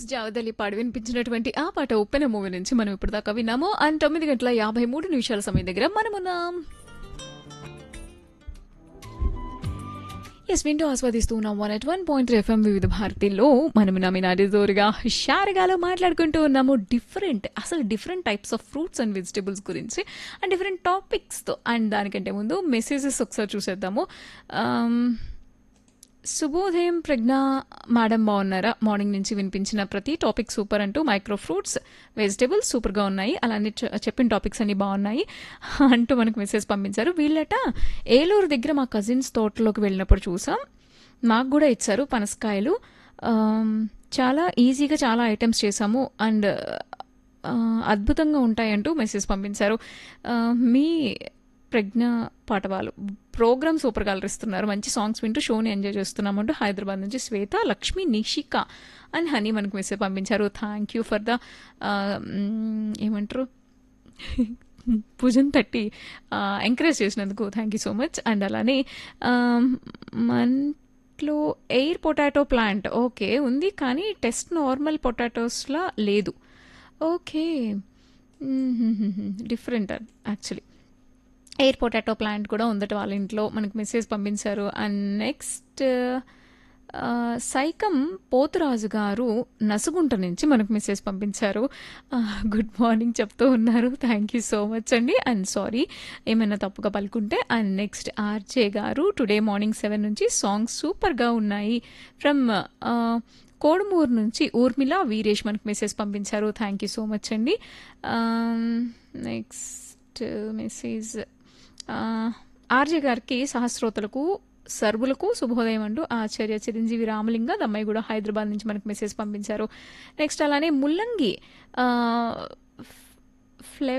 yes జావదలి పాడి వినిపించినటువంటి ఆ పాట ఉప్పెన మూవీ నుంచి మనం ఇప్పుడు దాకా విన్నాము అండ్ తొమ్మిది గంటల యాభై మూడు నిమిషాల సమయం దగ్గర మనమున్నాం ఎస్ వింటూ ఆస్వాదిస్తూ ఉన్నాం one eight one point FM వివిధ భారతిలో మనం నమినాడి జోరుగా హుషారుగాలో మాట్లాడుకుంటూ ఉన్నాము డిఫరెంట్ అసలు different types of fruits and vegetables గురించి అండ్ డిఫరెంట్ టాపిక్స్తో అండ్ దానికంటే ముందు మెసేజెస్ ఒకసారి చూసేద్దాము Um, శుభోదయం ప్రజ్ఞ మేడం బాగున్నారా మార్నింగ్ నుంచి వినిపించిన ప్రతి టాపిక్ సూపర్ అంటూ మైక్రో ఫ్రూట్స్ వెజిటేబుల్స్ సూపర్గా ఉన్నాయి అలానే చె- చెప్పిన టాపిక్స్ అన్ని బాగున్నాయి అంటూ మనకు మెసేజ్ పంపించారు వీళ్ళట ఏలూరు దగ్గర మా కజిన్స్ తోటలోకి వెళ్ళినప్పుడు చూసాం మాకు కూడా ఇచ్చారు పనసకాయలు ఆమ్, చాలా ఈజీగా చాలా ఐటమ్స్ చేసాము అండ్ ఆ, అద్భుతంగా ఉంటాయంటూ మెసేజ్ పంపించారు ఆ, మీ ప్రజ్ఞ పాటవాలు ప్రోగ్రామ్ సూపర్గా అలరిస్తున్నారు మంచి సాంగ్స్ వింటూ షోని ఎంజాయ్ చేస్తున్నామంటూ హైదరాబాద్ నుంచి శ్వేత లక్ష్మి నిషిక అండ్ హనీ మనకు మెసేజ్ పంపించారు థ్యాంక్ యూ ఫర్ ద ఏమంటారు భుజం తట్టి ఎంకరేజ్ చేసినందుకు thank you so much and అలానే మంట్లో ఎయిర్ పొటాటో ప్లాంట్ ఓకే ఉంది కానీ టెస్ట్ నార్మల్ పొటాటోస్లా లేదు okay different actually air potato plant కూడా ఉందట వాళ్ళ ఇంట్లో మనకు మెసేజ్ పంపించారు అండ్ నెక్స్ట్ సైకం పోతురాజు గారు నసుగుంట నుంచి మనకు మెసేజ్ పంపించారు గుడ్ మార్నింగ్ చెప్తూ ఉన్నారు థ్యాంక్ యూ సో మచ్ అండి అండ్ సారీ ఏమైనా తప్పుగా పలుకుంటే అండ్ నెక్స్ట్ ఆర్జే గారు టుడే మార్నింగ్ సెవెన్ నుంచి సాంగ్స్ సూపర్గా ఉన్నాయి ఫ్రమ్ కోడుమూరు నుంచి ఊర్మిళ వీరేష్ మనకు మెసేజ్ పంపించారు థ్యాంక్ యూ సో మచ్ అండి నెక్స్ట్ మెసేజ్ ఆర్జే గారికి సహస్రోతలకు సర్వులకు శుభోదయం అంటూ ఆచార్య చిరంజీవి రామలింగ దమ్మాయి కూడా హైదరాబాద్ నుంచి మనకు మెసేజ్ పంపించారు నెక్స్ట్ అలానే ముల్లంగి ఫ్లె